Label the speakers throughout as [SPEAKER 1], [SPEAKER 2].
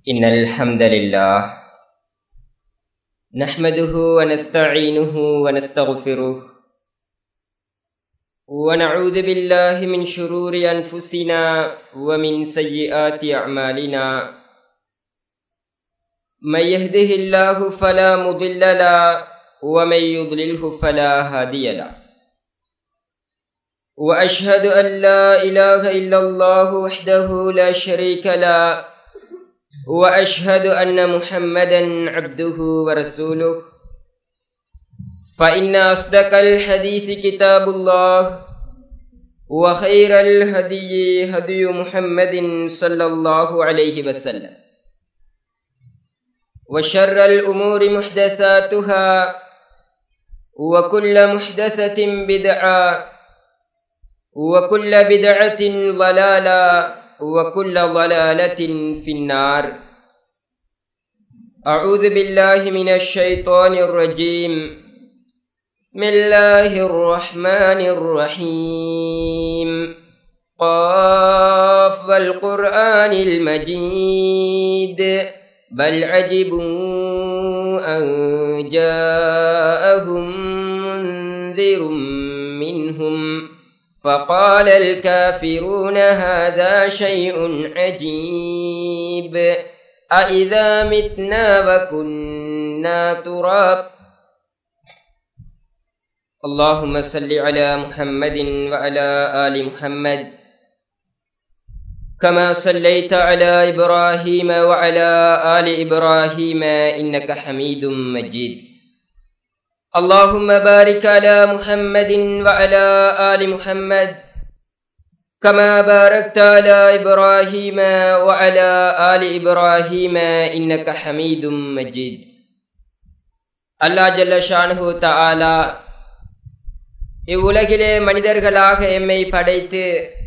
[SPEAKER 1] إن الحمد لله نحمده ونستعينه ونستغفره ونعوذ بالله من شرور أنفسنا ومن سيئات أعمالنا من يهده الله فلا مضل له ومن يضلله فلا هادي له وأشهد أن لا إله إلا الله وحده لا شريك له وأشهد أن محمدا عبده ورسوله فإن أصدق الحديث كتاب الله وخير الهدي هدي محمد صلى الله عليه وسلم وشر الأمور محدثاتها وكل محدثة بدعة وكل بدعة ضلالة وكل ضلالة في النار أعوذ بالله من الشيطان الرجيم بسم الله الرحمن الرحيم قاف القرآن المجيد بل عجبوا أن جاءهم منذر منهم فقال الكافرون هذا شيء عجيب أإذا متنا وكنا تراب اللهم صل على محمد وعلى آل محمد كما صليت على إبراهيم وعلى آل إبراهيم إنك حميد مجيد اللهم بارك على محمد وعلى آل محمد كما باركت على إبراهيم وعلى آل إبراهيم إنك حميد مجيد அல்லாஹ் ஜல்ல ஷானஹு தஆலா இவ்வுலகிலே மனிதர்களாக எம்மை படைத்து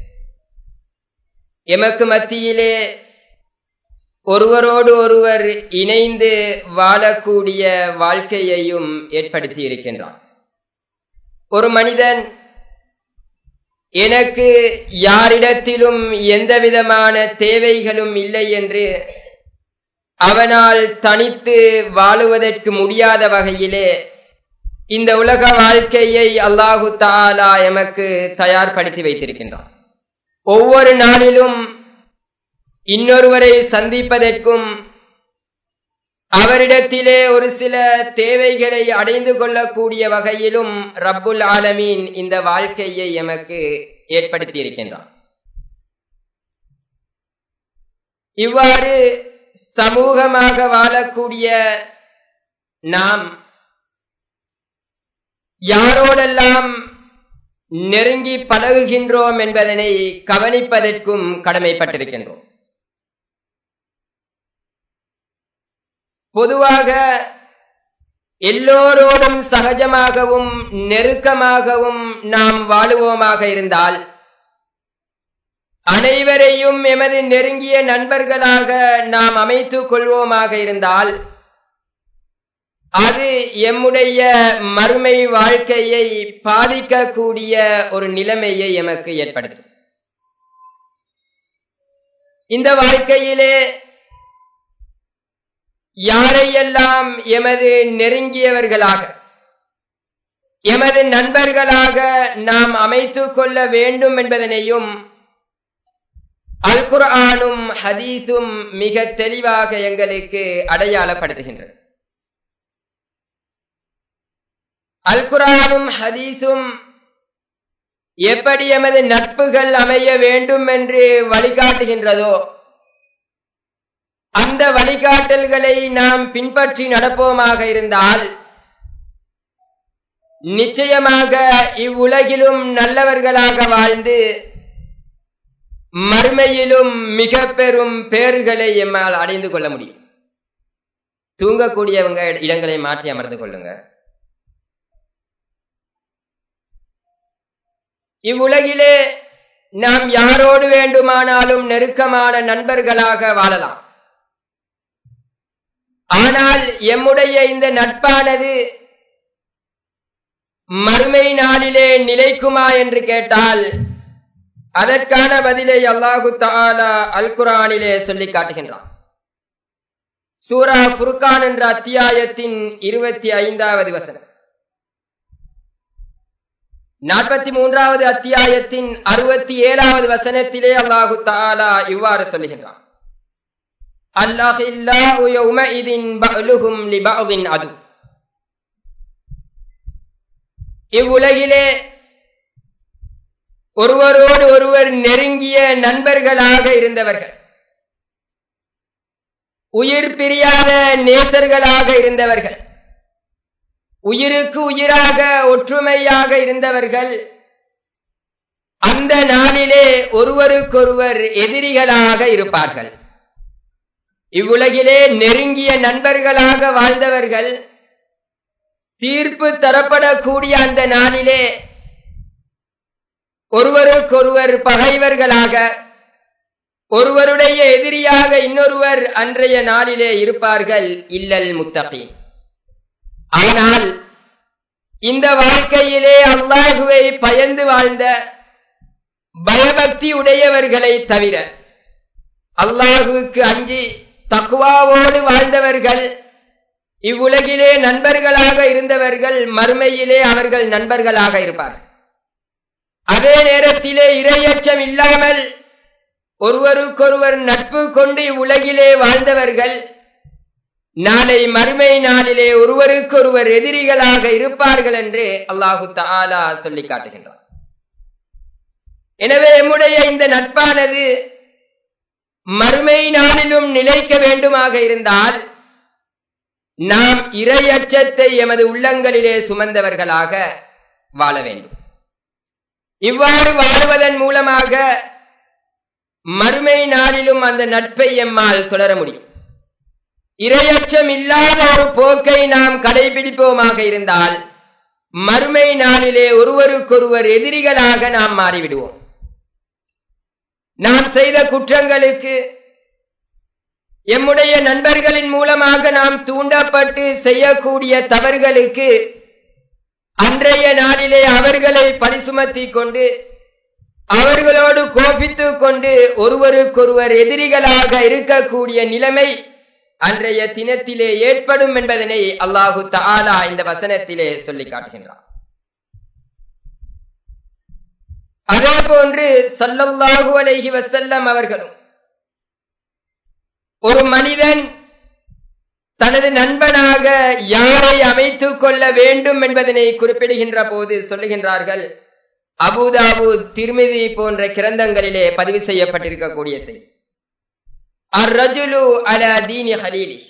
[SPEAKER 1] எமக்கு மத்தியிலே ஒருவரோடு ஒருவர் இணைந்து வாழக்கூடிய வாழ்க்கையையும் ஏற்படுத்தி இருக்கின்றான் ஒரு மனிதன் எனக்கு யாரிடத்திலும் எந்த விதமான தேவைகளும் இல்லை என்று அவனால் தனித்து வாழுவதற்கு முடியாத வகையிலே இந்த உலக வாழ்க்கையை அல்லாஹு தாலா எமக்கு தயார்படுத்தி வைத்திருக்கின்றான் ஒவ்வொரு நாளிலும் இன்னொருவரை சந்திப்பதற்கும் அவரிடத்திலே ஒரு சில தேவைகளை அடைந்து கொள்ளக்கூடிய வகையிலும் ரப்புல் ஆலமீன் இந்த வாழ்க்கையை எமக்கு ஏற்படுத்தி இருக்கின்றான் இவ்வாறு சமூகமாக வாழக்கூடிய நாம் யாரோடெல்லாம் நெருங்கி பழகுகின்றோம் என்பதனை கவனிப்பதற்கும் கடமைப்பட்டிருக்கின்றோம் பொதுவாக எல்லோரோடும் சகஜமாகவும் நெருக்கமாகவும் நாம் வாழுவோமாக இருந்தால் அனைவரையும் எமது நெருங்கிய நண்பர்களாக நாம் அமைத்துக் கொள்வோமாக இருந்தால் அது எம்முடைய மறுமை வாழ்க்கையை பாதிக்கக்கூடிய ஒரு நிலைமையை எமக்கு ஏற்படுத்தும் இந்த வாழ்க்கையிலே யாரையெல்லாம் எமது நெருங்கியவர்களாக எமது நண்பர்களாக நாம் அமைத்துக் கொள்ள வேண்டும் என்பதனையும் அல் குர்ஆனும் ஹதீஸும் மிக தெளிவாக எங்களுக்கு அடையாளப்படுத்துகின்றது அல் குரானும் ஹதீஸும் எப்படி எமது நட்புகள் அமைய வேண்டும் என்று வழிகாட்டுகின்றதோ அந்த வழிகாட்டல்களை நாம் பின்பற்றி நடப்போமாக இருந்தால் நிச்சயமாக இவ்வுலகிலும் நல்லவர்களாக வாழ்ந்து மறுமையிலும் மிக பெரும் பேறுகளை எம்மால் அடைந்து கொள்ள முடியும் தூங்கக்கூடியவங்க இடங்களை மாற்றி அமர்ந்து கொள்ளுங்க இவ்வுலகிலே நாம் யாரோடு வேண்டுமானாலும் நெருக்கமான நண்பர்களாக வாழலாம் ஆனால் எம்முடைய இந்த நட்பானது மறுமை நாளிலே நிலைக்குமா என்று கேட்டால் அதற்கான பதிலை அல்லாஹு தாலா அல் குரானிலே சொல்லி காட்டுகின்றான் சூரா புர்கான் என்ற அத்தியாயத்தின் இருபத்தி ஐந்தாவது வசனம் நாற்பத்தி மூன்றாவது அத்தியாயத்தின் அறுபத்தி ஏழாவது வசனத்திலே அல்லாஹு தாலா இவ்வாறு சொல்லுகின்றான் அல்லாஹில்லாஹு யௌமஇதின் பஅலுஹும் லிபஅதின் அது இவ்வுலகிலே ஒருவரோடு ஒருவர் நெருங்கிய நண்பர்களாக இருந்தவர்கள் உயிர் பிரியாத நேசர்களாக இருந்தவர்கள் உயிருக்கு உயிராக ஒற்றுமையாக இருந்தவர்கள் அந்த நாளிலே ஒருவருக்கொருவர் எதிரிகளாக இருப்பார்கள் இவ்வுலகிலே நெருங்கிய நண்பர்களாக வாழ்ந்தவர்கள் தீர்ப்பு தரப்படக்கூடிய அந்த நாளிலே ஒருவருக்கொருவர் பகைவர்களாக ஒருவருடைய எதிரியாக இன்னொருவர் அன்றைய நாளிலே இருப்பார்கள் இல்லல் முத்தகி ஆனால் இந்த வாழ்க்கையிலே அல்லாஹுவை பயந்து வாழ்ந்த பயபக்தி உடையவர்களை தவிர அல்லாஹுவுக்கு அஞ்சி தக்குவாவோடு வாழ்ந்தவர்கள் இவ்வுலகிலே நண்பர்களாக இருந்தவர்கள் மறுமையிலே அவர்கள் நண்பர்களாக இருப்பார்கள் அதே நேரத்திலே இரையச்சம் இல்லாமல் ஒருவருக்கொருவர் நட்பு கொண்டு இவ்வுலகிலே வாழ்ந்தவர்கள் நாளை மறுமை நாளிலே ஒருவருக்கொருவர் எதிரிகளாக இருப்பார்கள் என்று அல்லாஹு தாலா சொல்லி காட்டுகின்றார் எனவே எம்முடைய இந்த நட்பானது மறுமை நாளிலும் நிலைக்க வேண்டுமாக இருந்தால் நாம் இரையச்சத்தை எமது உள்ளங்களிலே சுமந்தவர்களாக வாழ வேண்டும் இவ்வாறு வாழுவதன் மூலமாக மறுமை நாளிலும் அந்த நட்பை எம்மால் தொடர முடியும் இரையச்சம் இல்லாத ஒரு போக்கை நாம் கடைபிடிப்போமாக இருந்தால் மறுமை நாளிலே ஒருவருக்கொருவர் எதிரிகளாக நாம் மாறிவிடுவோம் நாம் செய்த குற்றங்களுக்கு எம்முடைய நண்பர்களின் மூலமாக நாம் தூண்டப்பட்டு செய்யக்கூடிய தவறுகளுக்கு அன்றைய நாளிலே அவர்களை பரிசுமத்தி கொண்டு அவர்களோடு கோபித்துக் கொண்டு ஒருவருக்கொருவர் எதிரிகளாக இருக்கக்கூடிய நிலைமை அன்றைய தினத்திலே ஏற்படும் என்பதனை அல்லாஹு தாலா இந்த வசனத்திலே சொல்லி காட்டுகின்றார் அதே போன்று சல்லல்லாஹு அலைஹி வசல்லம் அவர்களும் ஒரு மனிதன் தனது நண்பனாக யாரை அமைத்துக் கொள்ள வேண்டும் என்பதனை குறிப்பிடுகின்ற போது சொல்லுகின்றார்கள் அபுதாபு திருமிதி போன்ற கிரந்தங்களிலே பதிவு செய்யப்பட்டிருக்கக்கூடிய செய்தி அர்ரஜுலு அல தீனி ஹலீலி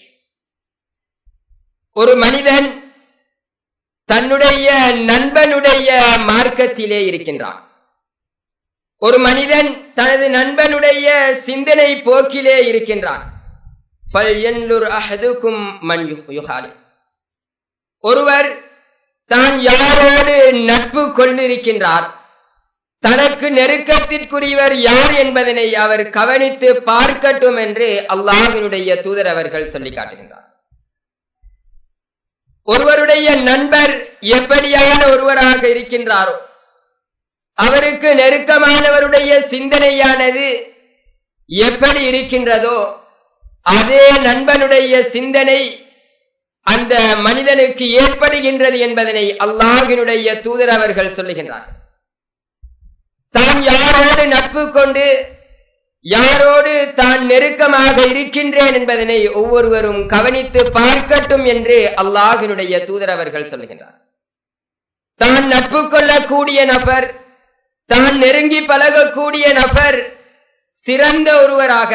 [SPEAKER 1] ஒரு மனிதன் தன்னுடைய நண்பனுடைய மார்க்கத்திலே இருக்கின்றான் ஒரு மனிதன் தனது நண்பனுடைய சிந்தனை போக்கிலே இருக்கின்றான் ஒருவர் தான் யாரோடு நட்பு கொண்டிருக்கின்றார் தனக்கு நெருக்கத்திற்குரியவர் யார் என்பதனை அவர் கவனித்து பார்க்கட்டும் என்று அல்லாஹினுடைய தூதர் அவர்கள் சொல்லி காட்டுகின்றார் ஒருவருடைய நண்பர் எப்படியான ஒருவராக இருக்கின்றாரோ அவருக்கு நெருக்கமானவருடைய சிந்தனையானது எப்படி இருக்கின்றதோ அதே நண்பனுடைய சிந்தனை அந்த மனிதனுக்கு ஏற்படுகின்றது என்பதனை அல்லாஹினுடைய தூதர் அவர்கள் சொல்லுகின்றார் தான் யாரோடு நட்பு கொண்டு யாரோடு தான் நெருக்கமாக இருக்கின்றேன் என்பதனை ஒவ்வொருவரும் கவனித்து பார்க்கட்டும் என்று அல்லாஹினுடைய தூதர் அவர்கள் சொல்லுகின்றார் தான் நட்பு கொள்ளக்கூடிய நபர் தான் நெருங்கி பழகக்கூடிய நபர் சிறந்த ஒருவராக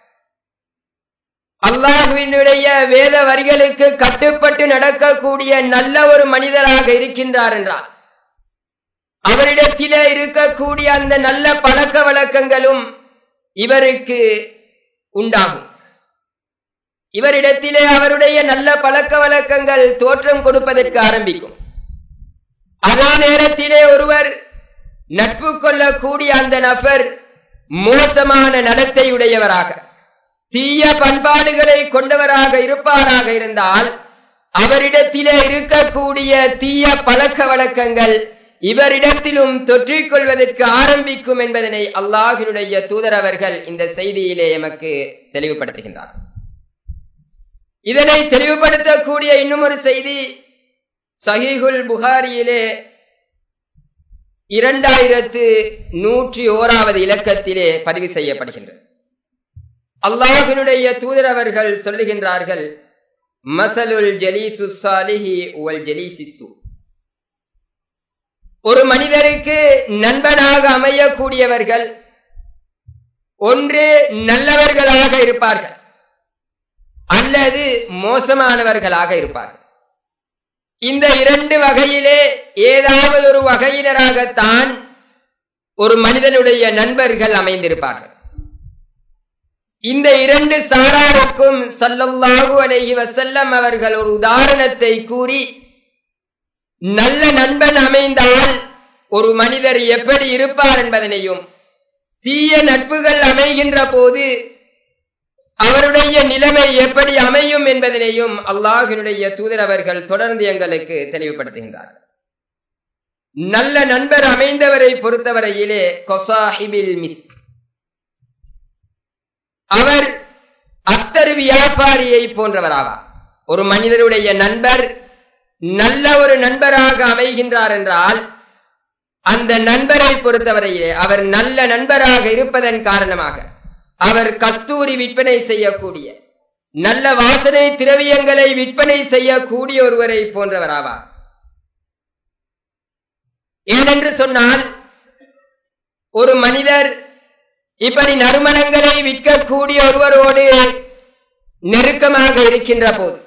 [SPEAKER 1] அல்லாஹுவினுடைய வேத வரிகளுக்கு கட்டுப்பட்டு நடக்கக்கூடிய நல்ல ஒரு மனிதராக இருக்கின்றார் என்றார் அவரிடத்திலே இருக்கக்கூடிய அந்த நல்ல பழக்க வழக்கங்களும் இவருக்கு உண்டாகும் இவரிடத்திலே அவருடைய நல்ல பழக்க வழக்கங்கள் தோற்றம் கொடுப்பதற்கு ஆரம்பிக்கும் அதே நேரத்திலே ஒருவர் நட்பு கொள்ளக்கூடிய அந்த நபர் மோசமான நடத்தையுடையவராக தீய பண்பாடுகளை கொண்டவராக இருப்பாராக இருந்தால் அவரிடத்திலே இருக்கக்கூடிய தீய பழக்க வழக்கங்கள் இவரிடத்திலும் தொற்றிக் கொள்வதற்கு ஆரம்பிக்கும் என்பதனை அல்லாஹினுடைய தூதர் அவர்கள் இந்த செய்தியிலே எமக்கு தெளிவுபடுத்துகின்றார் இதனை தெளிவுபடுத்தக்கூடிய இன்னும் ஒரு செய்தி சஹீகுல் புகாரியிலே இரண்டாயிரத்து நூற்றி ஓராவது இலக்கத்திலே பதிவு செய்யப்படுகின்றது அல்லாஹினுடைய தூதர் அவர்கள் சொல்லுகின்றார்கள் மசலுல் ஜலீசு சாலிஹி ஒல் ஜலீசிசு ஒரு மனிதருக்கு நண்பனாக அமையக்கூடியவர்கள் ஒன்று நல்லவர்களாக இருப்பார்கள் அல்லது மோசமானவர்களாக இருப்பார்கள் இந்த இரண்டு வகையிலே ஏதாவது ஒரு வகையினராகத்தான் ஒரு மனிதனுடைய நண்பர்கள் அமைந்திருப்பார்கள் இந்த இரண்டு சாராருக்கும் சல்லல்லாஹு அலைஹி வசல்லம் அவர்கள் ஒரு உதாரணத்தை கூறி நல்ல நண்பன் அமைந்தால் ஒரு மனிதர் எப்படி இருப்பார் என்பதனையும் தீய நட்புகள் அமைகின்ற போது அவருடைய நிலைமை எப்படி அமையும் என்பதனையும் அல்லாஹினுடைய தூதர் அவர்கள் தொடர்ந்து எங்களுக்கு தெளிவுபடுத்துகின்றார்கள் நல்ல நண்பர் அமைந்தவரை பொறுத்தவரையிலே கொசாஹிபில் மிஸ் அவர் அத்தர் வியாபாரியை போன்றவராவார் ஒரு மனிதருடைய நண்பர் நல்ல ஒரு நண்பராக அமைகின்றார் என்றால் அந்த நண்பரை பொறுத்தவரையிலே அவர் நல்ல நண்பராக இருப்பதன் காரணமாக அவர் கஸ்தூரி விற்பனை செய்யக்கூடிய நல்ல வாசனை திரவியங்களை விற்பனை செய்யக்கூடிய ஒருவரை போன்றவராவார் ஏனென்று சொன்னால் ஒரு மனிதர் இப்படி நறுமணங்களை விற்கக்கூடிய ஒருவரோடு நெருக்கமாக இருக்கின்ற போது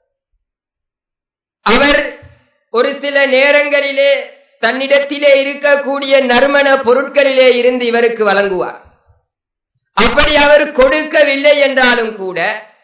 [SPEAKER 1] அவர் ஒரு சில நேரங்களிலே தன்னிடத்திலே இருக்கக்கூடிய நறுமண பொருட்களிலே இருந்து இவருக்கு வழங்குவார் அப்படி அவர் கொடுக்கவில்லை என்றாலும் கூட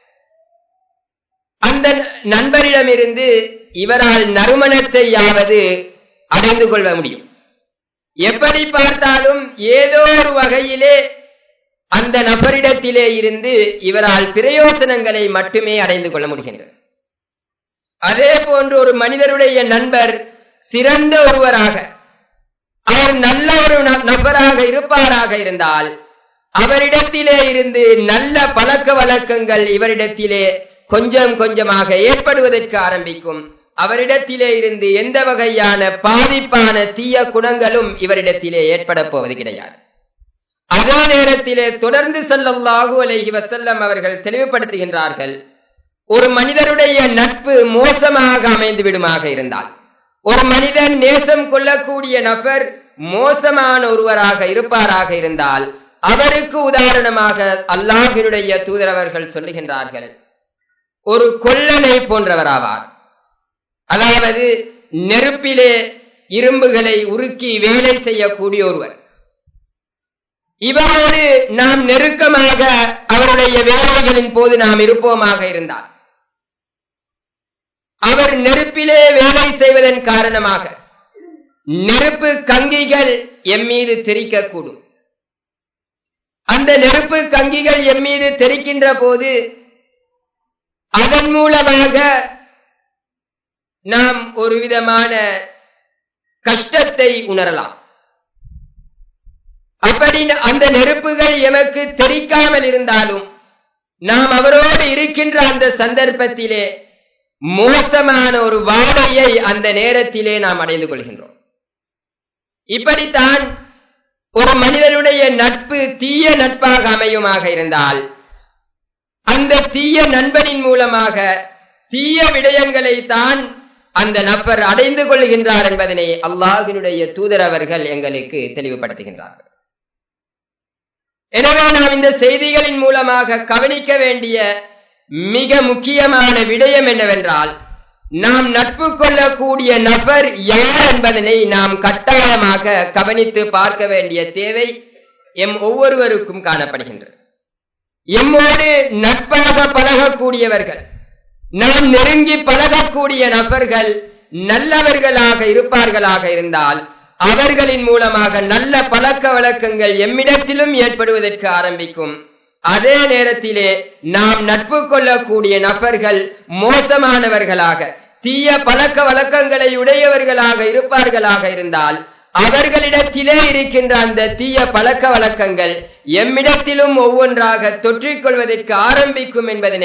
[SPEAKER 1] அந்த நண்பரிடமிருந்து இவரால் நறுமணத்தை யாவது அடைந்து கொள்ள முடியும் எப்படி பார்த்தாலும் ஏதோ ஒரு வகையிலே அந்த நபரிடத்திலே இருந்து இவரால் பிரயோசனங்களை மட்டுமே அடைந்து கொள்ள முடிகின்றது அதே போன்று ஒரு மனிதருடைய நண்பர் சிறந்த ஒருவராக அவர் நல்ல ஒரு நபராக இருப்பாராக இருந்தால் அவரிடத்திலே இருந்து நல்ல பழக்க வழக்கங்கள் இவரிடத்திலே கொஞ்சம் கொஞ்சமாக ஏற்படுவதற்கு ஆரம்பிக்கும் அவரிடத்திலே இருந்து எந்த வகையான பாதிப்பான தீய குணங்களும் இவரிடத்திலே ஏற்பட போவது கிடையாது அதே நேரத்திலே தொடர்ந்து செல்லல்லாஹு அலைஹி வசல்லம் அவர்கள் தெளிவுபடுத்துகின்றார்கள் ஒரு மனிதருடைய நட்பு மோசமாக அமைந்து விடுமாக இருந்தால் ஒரு மனிதன் நேசம் கொள்ளக்கூடிய நபர் மோசமான ஒருவராக இருப்பாராக இருந்தால் அவருக்கு உதாரணமாக அல்லாஹினுடைய தூதரவர்கள் சொல்லுகின்றார்கள் ஒரு கொல்லனை போன்றவராவார் அதாவது நெருப்பிலே இரும்புகளை உருக்கி வேலை செய்யக்கூடிய ஒருவர் இவரோடு நாம் நெருக்கமாக அவருடைய வேலைகளின் போது நாம் இருப்போமாக இருந்தால் அவர் நெருப்பிலே வேலை செய்வதன் காரணமாக நெருப்பு கங்கிகள் எம் மீது தெரிக்கக்கூடும் அந்த நெருப்பு கங்கிகள் எம் மீது தெரிக்கின்ற போது அதன் மூலமாக நாம் ஒரு விதமான கஷ்டத்தை உணரலாம் அப்படி அந்த நெருப்புகள் எமக்கு தெரிக்காமல் இருந்தாலும் நாம் அவரோடு இருக்கின்ற அந்த சந்தர்ப்பத்திலே மோசமான ஒரு வாடையை அந்த நேரத்திலே நாம் அடைந்து கொள்கின்றோம் இப்படித்தான் ஒரு மனிதனுடைய நட்பு தீய நட்பாக அமையுமாக இருந்தால் அந்த தீய நண்பனின் மூலமாக தீய விடயங்களை தான் அந்த நபர் அடைந்து கொள்கின்றார் என்பதனை அல்லாஹினுடைய தூதர் அவர்கள் எங்களுக்கு தெளிவுபடுத்துகின்றார்கள் எனவே நாம் இந்த செய்திகளின் மூலமாக கவனிக்க வேண்டிய மிக முக்கியமான விடயம் என்னவென்றால் நாம் நட்பு கொள்ளக்கூடிய நபர் யார் என்பதனை நாம் கட்டாயமாக கவனித்து பார்க்க வேண்டிய தேவை எம் ஒவ்வொருவருக்கும் காணப்படுகின்றது எம்மோடு நட்பாக பழகக்கூடியவர்கள் நாம் நெருங்கி பழகக்கூடிய நபர்கள் நல்லவர்களாக இருப்பார்களாக இருந்தால் அவர்களின் மூலமாக நல்ல பழக்க வழக்கங்கள் எம்மிடத்திலும் ஏற்படுவதற்கு ஆரம்பிக்கும் அதே நேரத்திலே நாம் நட்பு கொள்ளக்கூடிய நபர்கள் மோசமானவர்களாக தீய பழக்க வழக்கங்களை உடையவர்களாக இருப்பார்களாக இருந்தால் அவர்களிடத்திலே இருக்கின்ற அந்த தீய பழக்க வழக்கங்கள் எம்மிடத்திலும் ஒவ்வொன்றாக தொற்றிக்கொள்வதற்கு ஆரம்பிக்கும் என்பதனை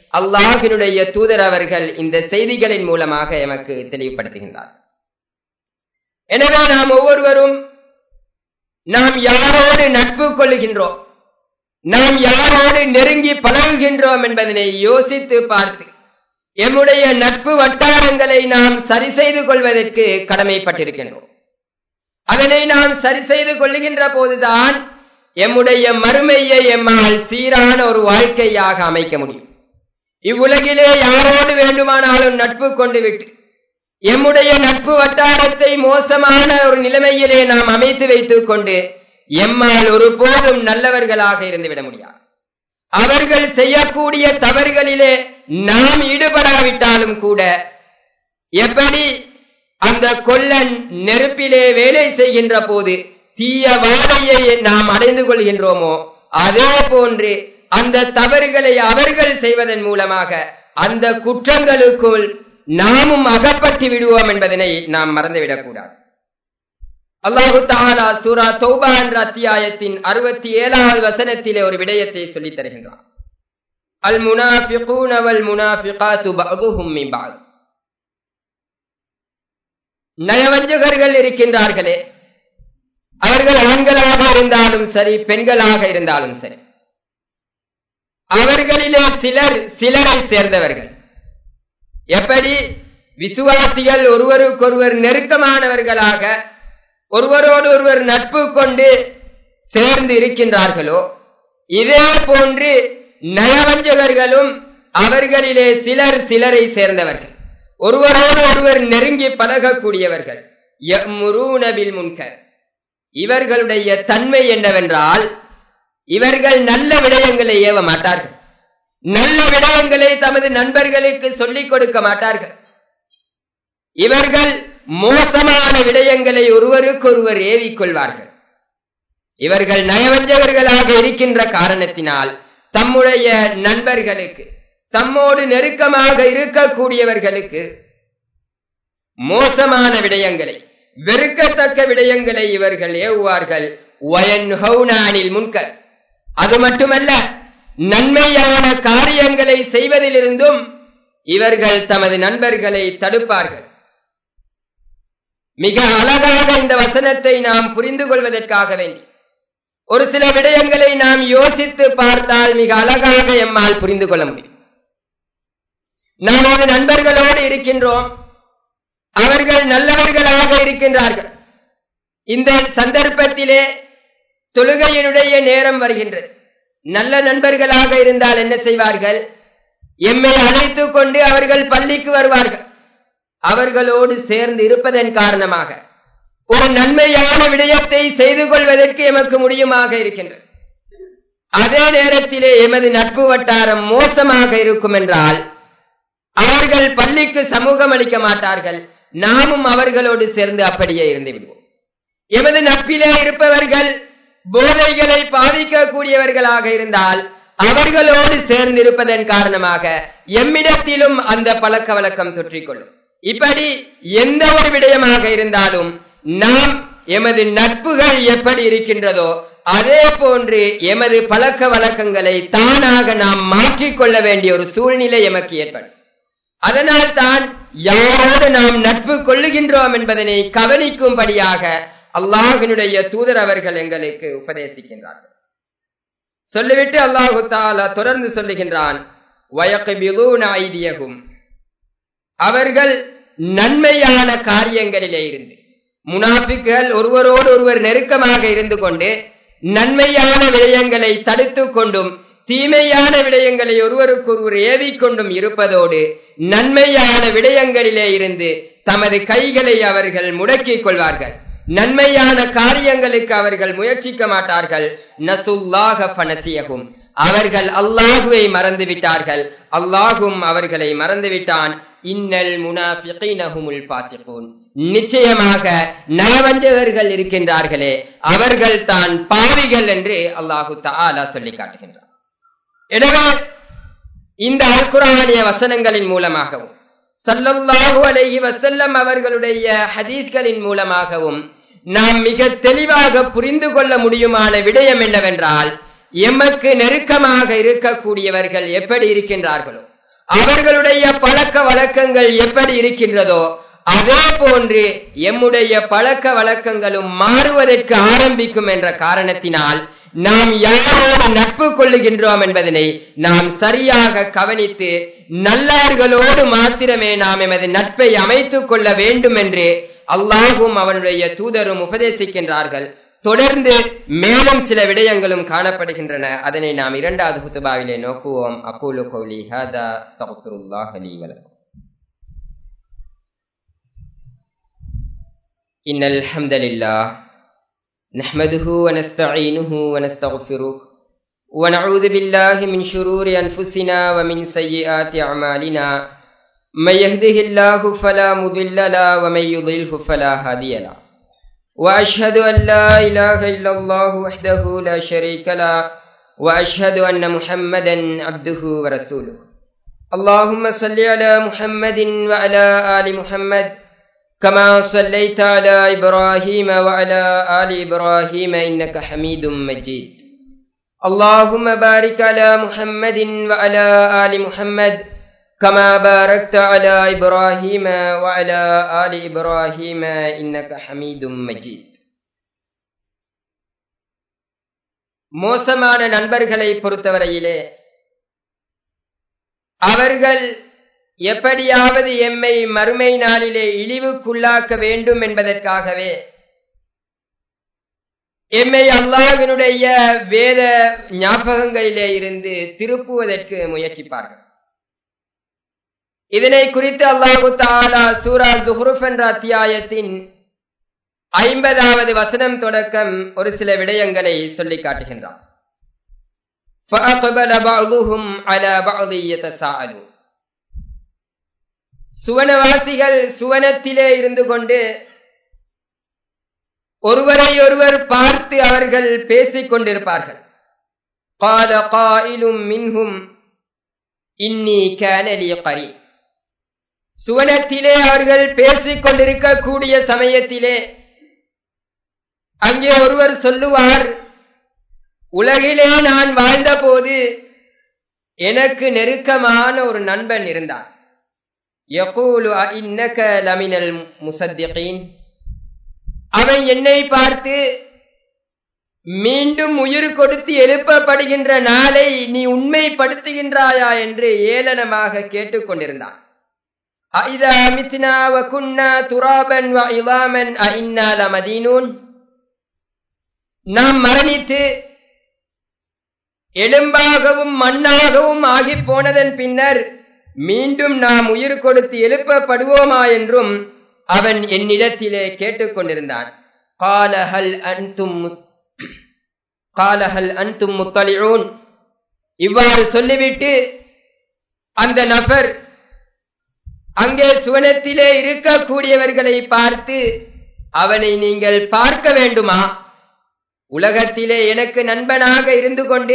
[SPEAKER 1] அல்லாஹினுடைய தூதர் அவர்கள் இந்த செய்திகளின் மூலமாக எமக்கு தெளிவுபடுத்துகின்றார் எனவே நாம் ஒவ்வொருவரும் நாம் யாரோடு நட்பு கொள்ளுகின்றோம் நாம் யாரோடு நெருங்கி பழகுகின்றோம் என்பதனை யோசித்து பார்த்து எம்முடைய நட்பு வட்டாரங்களை நாம் சரி செய்து கொள்வதற்கு கடமைப்பட்டிருக்கின்றோம் அதனை நாம் சரி செய்து கொள்ளுகின்ற போதுதான் எம்முடைய மறுமையை எம்மால் சீரான ஒரு வாழ்க்கையாக அமைக்க முடியும் இவ்வுலகிலே யாரோடு வேண்டுமானாலும் நட்பு கொண்டு விட்டு எம்முடைய நட்பு வட்டாரத்தை மோசமான ஒரு நிலைமையிலே நாம் அமைத்து வைத்துக் கொண்டு எம்மால் ஒருபோதும் நல்லவர்களாக இருந்துவிட முடியாது அவர்கள் செய்யக்கூடிய தவறுகளிலே நாம் ஈடுபடாவிட்டாலும் கூட எப்படி அந்த கொல்லன் நெருப்பிலே வேலை செய்கின்ற போது தீய வாடையை நாம் அடைந்து கொள்கின்றோமோ அதே போன்று அந்த தவறுகளை அவர்கள் செய்வதன் மூலமாக அந்த குற்றங்களுக்குள் நாமும் அகப்பட்டு விடுவோம் என்பதனை நாம் மறந்துவிடக் கூடாது அல்லாஹு தாலா சூரா தௌபா என்ற அத்தியாயத்தின் அறுபத்தி ஏழாவது வசனத்திலே ஒரு விடயத்தை சொல்லித் தருகின்றார் அல் முனாஃபிகூன வல் முனாஃபிகாத்து பஅதுஹும் மின் பஅத் நயவஞ்சகர்கள் இருக்கின்றார்களே அவர்கள் ஆண்களாக இருந்தாலும் சரி பெண்களாக இருந்தாலும் சரி அவர்களிலே சிலர் சிலரை சேர்ந்தவர்கள் எப்படி விசுவாசிகள் ஒருவருக்கொருவர் நெருக்கமானவர்களாக ஒருவரோடு ஒருவர் நட்பு கொண்டு சேர்ந்து இருக்கின்றார்களோ இதே போன்று நயவஞ்சகர்களும் அவர்களிலே சிலர் சிலரை சேர்ந்தவர்கள் ஒருவரோடு ஒருவர் நெருங்கி பழகக்கூடியவர்கள் முருனபில் முன்கர் இவர்களுடைய தன்மை என்னவென்றால் இவர்கள் நல்ல விடயங்களை ஏவ மாட்டார்கள் நல்ல விடயங்களை தமது நண்பர்களுக்கு சொல்லிக் கொடுக்க மாட்டார்கள் இவர்கள் மோசமான விடயங்களை ஒருவருக்கொருவர் ஏவிக்கொள்வார்கள் இவர்கள் நயவஞ்சகர்களாக இருக்கின்ற காரணத்தினால் தம்முடைய நண்பர்களுக்கு தம்மோடு நெருக்கமாக இருக்கக்கூடியவர்களுக்கு மோசமான விடயங்களை வெறுக்கத்தக்க விடயங்களை இவர்கள் ஏவுவார்கள் வயன்ஹவுனானில் முன்கர் அது மட்டுமல்ல நன்மையான காரியங்களை செய்வதிலிருந்தும் இவர்கள் தமது நண்பர்களை தடுப்பார்கள் மிக அழகாக இந்த வசனத்தை நாம் புரிந்து கொள்வதற்காக வேண்டி ஒரு சில விடயங்களை நாம் யோசித்து பார்த்தால் மிக அழகாக எம்மால் புரிந்து கொள்ள முடியும் நாம் ஒரு நண்பர்களோடு இருக்கின்றோம் அவர்கள் நல்லவர்களாக இருக்கின்றார்கள் இந்த சந்தர்ப்பத்திலே தொழுகையினுடைய நேரம் வருகின்றது நல்ல நண்பர்களாக இருந்தால் என்ன செய்வார்கள் எம்மை அழைத்துக் கொண்டு அவர்கள் பள்ளிக்கு வருவார்கள் அவர்களோடு சேர்ந்து இருப்பதன் காரணமாக ஒரு நன்மையான விடயத்தை செய்து கொள்வதற்கு எமக்கு முடியுமாக இருக்கின்றது அதே நேரத்திலே எமது நட்பு வட்டாரம் மோசமாக இருக்கும் என்றால் அவர்கள் பள்ளிக்கு சமூகம் அளிக்க மாட்டார்கள் நாமும் அவர்களோடு சேர்ந்து அப்படியே இருந்து விடுவோம் எமது நட்பிலே இருப்பவர்கள் போதைகளை பாதிக்கக்கூடியவர்களாக இருந்தால் அவர்களோடு சேர்ந்திருப்பதன் காரணமாக எம்மிடத்திலும் அந்த பழக்க வழக்கம் தொற்றிக்கொள்ளும் இப்படி எந்த ஒரு விடயமாக இருந்தாலும் நாம் எமது நட்புகள் எப்படி இருக்கின்றதோ அதே போன்று எமது பழக்க வழக்கங்களை தானாக நாம் மாற்றிக்கொள்ள வேண்டிய ஒரு சூழ்நிலை எமக்கு ஏற்படும் அதனால் தான் யாரோடு நாம் நட்பு கொள்ளுகின்றோம் என்பதனை கவனிக்கும்படியாக அல்லாஹினுடைய தூதர் அவர்கள் எங்களுக்கு உபதேசிக்கின்றார்கள் சொல்லிவிட்டு அல்லாஹு தாலா தொடர்ந்து சொல்லுகின்றான் ஐதியகும் அவர்கள் நன்மையான காரியங்களிலே இருந்து முனாஃபிக்குகள் ஒருவரோடு ஒருவர் நெருக்கமாக இருந்து கொண்டு நன்மையான விடயங்களை தடுத்துக் கொண்டும் தீமையான விடயங்களை ஒருவருக்கொருவர் ஏவிக்கொண்டும் இருப்பதோடு நன்மையான விடயங்களிலே இருந்து தமது கைகளை அவர்கள் முடக்கிக் கொள்வார்கள் நன்மையான காரியங்களுக்கு அவர்கள் முயற்சிக்க மாட்டார்கள் நசுல்லாக பனசியகும் அவர்கள் அல்லாஹுவை மறந்து விட்டார்கள் அல்லாஹும் அவர்களை மறந்துவிட்டான் இன்னல் முனாஃபிகீனஹுமுல் ஃபாசிகூன் நிச்சயமாக நயவஞ்சகர்கள் இருக்கின்றார்களே அவர்கள் தான் பாவிகள் என்று அல்லாஹு தஆலா சொல்லி காட்டுகின்றார் எனவே இந்த அல்குரானிய வசனங்களின் மூலமாகவும் சல்லல்லாஹு அலைஹி வசல்லம் அவர்களுடைய ஹதீஸ்களின் மூலமாகவும் நாம் மிக தெளிவாக புரிந்து கொள்ள முடியுமான விடயம் என்னவென்றால் எமக்கு நெருக்கமாக இருக்கக்கூடியவர்கள் எப்படி இருக்கின்றார்களோ அவர்களுடைய பழக்க வழக்கங்கள் எப்படி இருக்கின்றதோ அதே போன்று எம்முடைய பழக்க வழக்கங்களும் மாறுவதற்கு ஆரம்பிக்கும் என்ற காரணத்தினால் நாம் யாரோடு நட்பு கொள்ளுகின்றோம் என்பதனை நாம் சரியாக கவனித்து நல்லார்களோடு மாத்திரமே நாம் எமது நட்பை அமைத்துக் கொள்ள வேண்டும் என்று அல்லாஹும் அவனுடைய தூதரும் உபதேசிக்கின்றார்கள் தொடர்ந்து மேலும் சில விடயங்களும் காணப்படுகின்றன அதனை நாம் இரண்டாவது குத்துபாவிலே நோக்குவோம் அக்கூலு கௌலி ஹதா அஸ்தக்ஃபிருல்லாஹ் லீ வலக்கும் إن الحمد لله نحمده ونستعينه ونستغفره ونعوذ بالله من شرور أنفسنا ومن سيئات أعمالنا من يهده الله فلا مضل له ومن يضلله فلا هادي له وأشهد أن لا إله إلا الله وحده لا شريك له وأشهد أن محمدا عبده ورسوله اللهم صل على محمد وعلى آل محمد كما صليت على إبراهيم وعلى آل إبراهيم إنك حميد مجيد اللهم بارك على محمد وعلى آل محمد كما باركت على إبراهيم وعلى آل إبراهيم إنك حميد مجيد மோசமான நண்பர்களை பொறுத்தவரையிலே அவர்கள் எப்படியாவது எம்மை மறுமை நாளிலே இழிவுக்குள்ளாக்க வேண்டும் என்பதற்காகவே எம்மை அல்லாஹினுடைய வேத ஞாபகங்களிலே இருந்து திருப்புவதற்கு முயற்சிப்பார்கள் இதனை குறித்து அல்லாஹு தாலா சூரா ஜுஹ்ருஃப் என்ற அத்தியாயத்தின் ஐம்பதாவது வசனம் தொடக்கம் ஒரு சில விடயங்களை சொல்லி காட்டுகின்றான் فَأَقْبَلَ بَعْضُهُمْ عَلَى بَعْضٍ يَتَسَاءَلُونَ சுவனவாசிகள் சுவனத்திலே இருந்து கொண்டு ஒருவரை ஒருவர் பார்த்து அவர்கள் பேசிக் கொண்டிருப்பார்கள் قال قائل منهم இன்னி كان لي قريب சுவனத்திலே அவர்கள் பேசிக் கொண்டிருக்கக்கூடிய சமயத்திலே அங்கே ஒருவர் சொல்லுவார் உலகிலே நான் வாழ்ந்தபோது எனக்கு நெருக்கமான ஒரு நண்பன் இருந்தான் யகூலு இன்னக லமினல் முசத்திகீன் அவன் என்னை பார்த்து மீண்டும் உயிர் கொடுத்து எழுப்பப்படுகின்ற நாளை நீ உண்மைப்படுத்துகின்றாயா என்று ஏளனமாக கேட்டுக்கொண்டிருந்தான் அஇதா மித்னா வ குன்னா துராபன் வ இலாமன் அஇன்னா லமதீனூன் நாம் மரணித்து எலும்பாகவும் மண்ணாகவும் ஆகிப் போனதன் பின்னர் மீண்டும் நாம் உயிர் கொடுத்து எழுப்பப்படுவோமா என்றும் அவன் என்னிடத்திலே கேட்டுக்கொண்டிருந்தான் காலஹல் அன்தும் காலஹல் அன்தும் முத்தலியூன் இவ்வாறு சொல்லிவிட்டு அந்த நபர் அங்கே சுவனத்திலே இருக்கக்கூடியவர்களை பார்த்து அவனை நீங்கள் பார்க்க வேண்டுமா உலகத்திலே எனக்கு நண்பனாக இருந்து கொண்டு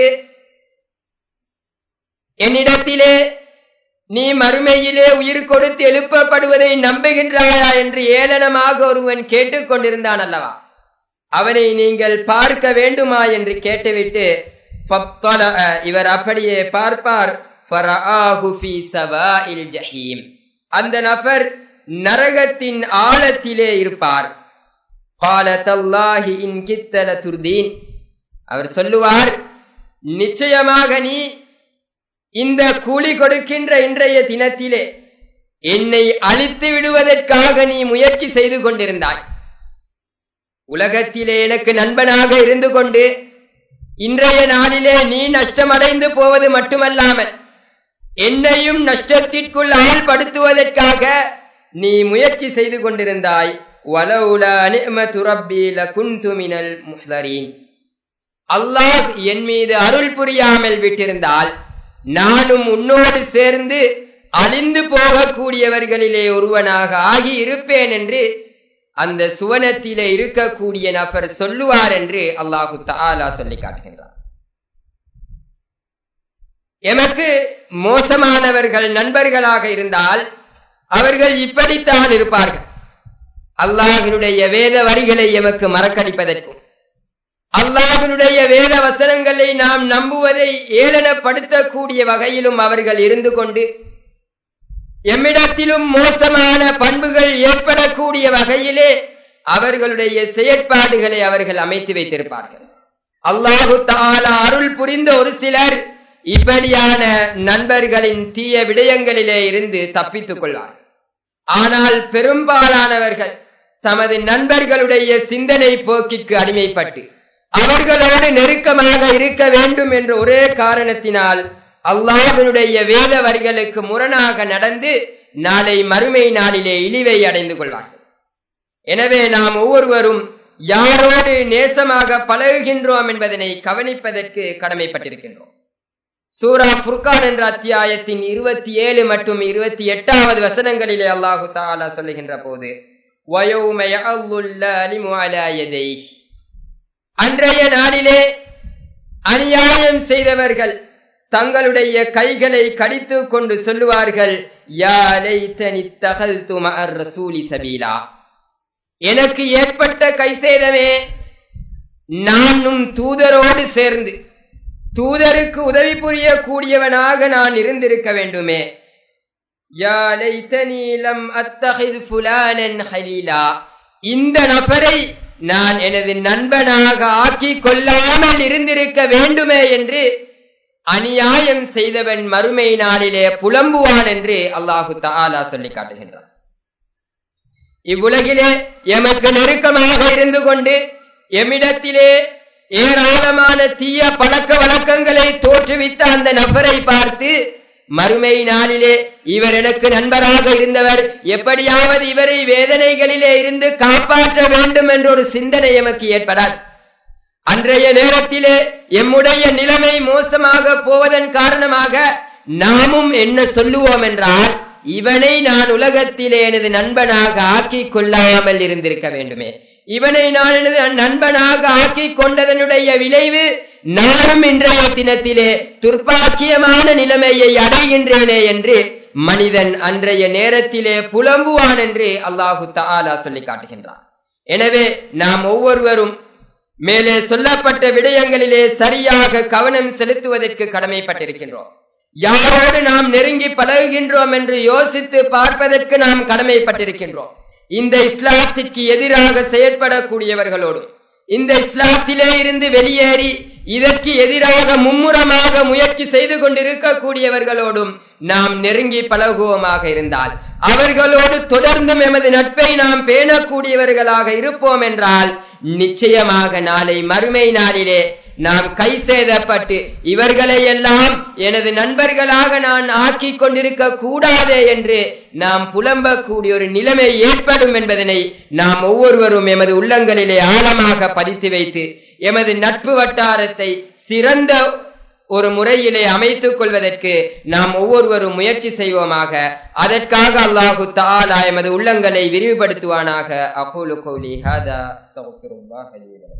[SPEAKER 1] என்னிடத்திலே நீ மறுமையிலே உயிர் கொடுத்து எழுப்பப்படுவதை நம்புகின்றாயா என்று ஏளனமாக ஒருவன் கேட்டுக்கொண்டிருந்தான் அல்லவா அவனை நீங்கள் பார்க்க வேண்டுமா என்று கேட்டுவிட்டு இவர் அப்படியே பார்ப்பார் அந்த நபர் நரகத்தின் ஆழத்திலே இருப்பார் துர்தீன் அவர் சொல்லுவார் நிச்சயமாக நீ இந்த கூலி கொடுக்கின்ற இன்றைய தினத்திலே என்னை அழித்து விடுவதற்காக நீ முயற்சி செய்து கொண்டிருந்தாய் உலகத்திலே எனக்கு நண்பனாக இருந்து கொண்டு இன்றைய நாளிலே நீ நஷ்டமடைந்து போவது மட்டுமல்லாமல் என்னையும் நஷ்டத்திற்குள் ஆள்படுத்துவதற்காக நீ முயற்சி செய்து கொண்டிருந்தாய் அல்லாஹ் என் மீது அருள் புரியாமல் விட்டிருந்தால் நானும் உன்னோடு சேர்ந்து அழிந்து போகக்கூடியவர்களிலே ஒருவனாக ஆகி இருப்பேன் என்று அந்த சுவனத்திலே இருக்கக்கூடிய நபர் சொல்லுவார் என்று அல்லாஹு தாலா சொல்லி காட்டுகின்றார் எமக்கு மோசமானவர்கள் நண்பர்களாக இருந்தால் அவர்கள் இப்படித்தான் இருப்பார்கள் அல்லாஹினுடைய வேத வரிகளை எமக்கு மறக்கடிப்பதற்கும் அல்லாஹினுடைய வேத வசனங்களை நாம் நம்புவதை ஏளனப்படுத்தக்கூடிய வகையிலும் அவர்கள் இருந்து கொண்டு எம்மிடத்திலும் மோசமான பண்புகள் ஏற்படக்கூடிய வகையிலே அவர்களுடைய செயற்பாடுகளை அவர்கள் அமைத்து வைத்திருப்பார்கள் அல்லாஹு தாலா அருள் புரிந்த ஒரு சிலர் இப்படியான நண்பர்களின் தீய விடயங்களிலே இருந்து தப்பித்துக் கொள்வார்கள் ஆனால் பெரும்பாலானவர்கள் தமது நண்பர்களுடைய சிந்தனை போக்கிற்கு அடிமைப்பட்டு அவர்களோடு நெருக்கமாக இருக்க வேண்டும் என்ற ஒரே காரணத்தினால் அல்லாஹனுடைய வேத வரிகளுக்கு முரணாக நடந்து நாளை மறுமை நாளிலே இழிவை அடைந்து கொள்வார்கள் எனவே நாம் ஒவ்வொருவரும் யாரோடு நேசமாக பழகுகின்றோம் என்பதனை கவனிப்பதற்கு கடமைப்பட்டிருக்கின்றோம் சூரா புர்கான் என்ற அத்தியாயத்தின் இருபத்தி ஏழு மற்றும் இருபத்தி எட்டாவது வசனங்களிலே அல்லாஹு தாலா சொல்லுகின்ற போது அன்றைய நாளிலே அநியாயம் செய்தவர்கள் தங்களுடைய கைகளை கடித்து கொண்டு சொல்லுவார்கள் சபீலா எனக்கு ஏற்பட்ட கைசேதமே நானும் தூதரோடு சேர்ந்து தூதருக்கு உதவி புரியக்கூடியவனாக நான் இருந்திருக்க வேண்டுமே இந்த நபரை நான் எனது நண்பனாக ஆக்கிக் கொள்ளாமல் இருந்திருக்க வேண்டுமே என்று அநியாயம் செய்தவன் மறுமை நாளிலே புலம்புவான் என்று அல்லாஹு தாலா சொல்லி காட்டுகின்றான் இவ்வுலகிலே எமக்கு நெருக்கமாக இருந்து கொண்டு எம்மிடத்திலே ஏராளமான தீய பழக்க வழக்கங்களை தோற்றுவித்த அந்த நபரை பார்த்து மறுமை நாளிலே இவர் எனக்கு நண்பராக இருந்தவர் எப்படியாவது இவரை வேதனைகளிலே இருந்து காப்பாற்ற வேண்டும் என்ற ஒரு சிந்தனை எமக்கு ஏற்படாது அன்றைய நேரத்திலே எம்முடைய நிலைமை மோசமாக போவதன் காரணமாக நாமும் என்ன சொல்லுவோம் என்றால் இவனை நான் உலகத்திலே எனது நண்பனாக ஆக்கிக் கொள்ளாமல் இருந்திருக்க வேண்டுமே இவனை நான் எனது நண்பனாக ஆக்கிக் கொண்டதனுடைய விளைவு நானும் இன்றைய தினத்திலே துர்ப்பாக்கியமான நிலைமையை அடைகின்றேனே என்று மனிதன் அன்றைய நேரத்திலே புலம்புவான் என்று அல்லாஹு தாலா சொல்லி காட்டுகின்றான் எனவே நாம் ஒவ்வொருவரும் மேலே சொல்லப்பட்ட விடயங்களிலே சரியாக கவனம் செலுத்துவதற்கு கடமைப்பட்டிருக்கின்றோம் யாரோடு நாம் நெருங்கி பழகுகின்றோம் என்று யோசித்து பார்ப்பதற்கு நாம் கடமைப்பட்டிருக்கின்றோம் இந்த இஸ்லாத்திற்கு எதிராக செயற்படக்கூடியவர்களோடும் இந்த இஸ்லாத்திலே இருந்து வெளியேறி இதற்கு எதிராக மும்முரமாக முயற்சி செய்து கொண்டிருக்கக்கூடியவர்களோடும் நாம் நெருங்கி பழகுவோமாக இருந்தால் அவர்களோடு தொடர்ந்தும் எமது நட்பை நாம் பேணக்கூடியவர்களாக இருப்போம் என்றால் நிச்சயமாக நாளை மறுமை நாளிலே நாம் கை சேதப்பட்டு இவர்களை எல்லாம் எனது நண்பர்களாக நான் ஆக்கிக் கொண்டிருக்க கூடாதே என்று நாம் புலம்பக்கூடிய ஒரு நிலைமை ஏற்படும் என்பதனை நாம் ஒவ்வொருவரும் எமது உள்ளங்களிலே ஆழமாக பதித்து வைத்து எமது நட்பு வட்டாரத்தை சிறந்த ஒரு முறையிலே அமைத்துக் கொள்வதற்கு நாம் ஒவ்வொருவரும் முயற்சி செய்வோமாக அதற்காக அல்லாஹு தாலா எமது உள்ளங்களை விரிவுபடுத்துவானாக அகூலு கௌலி ஹாதா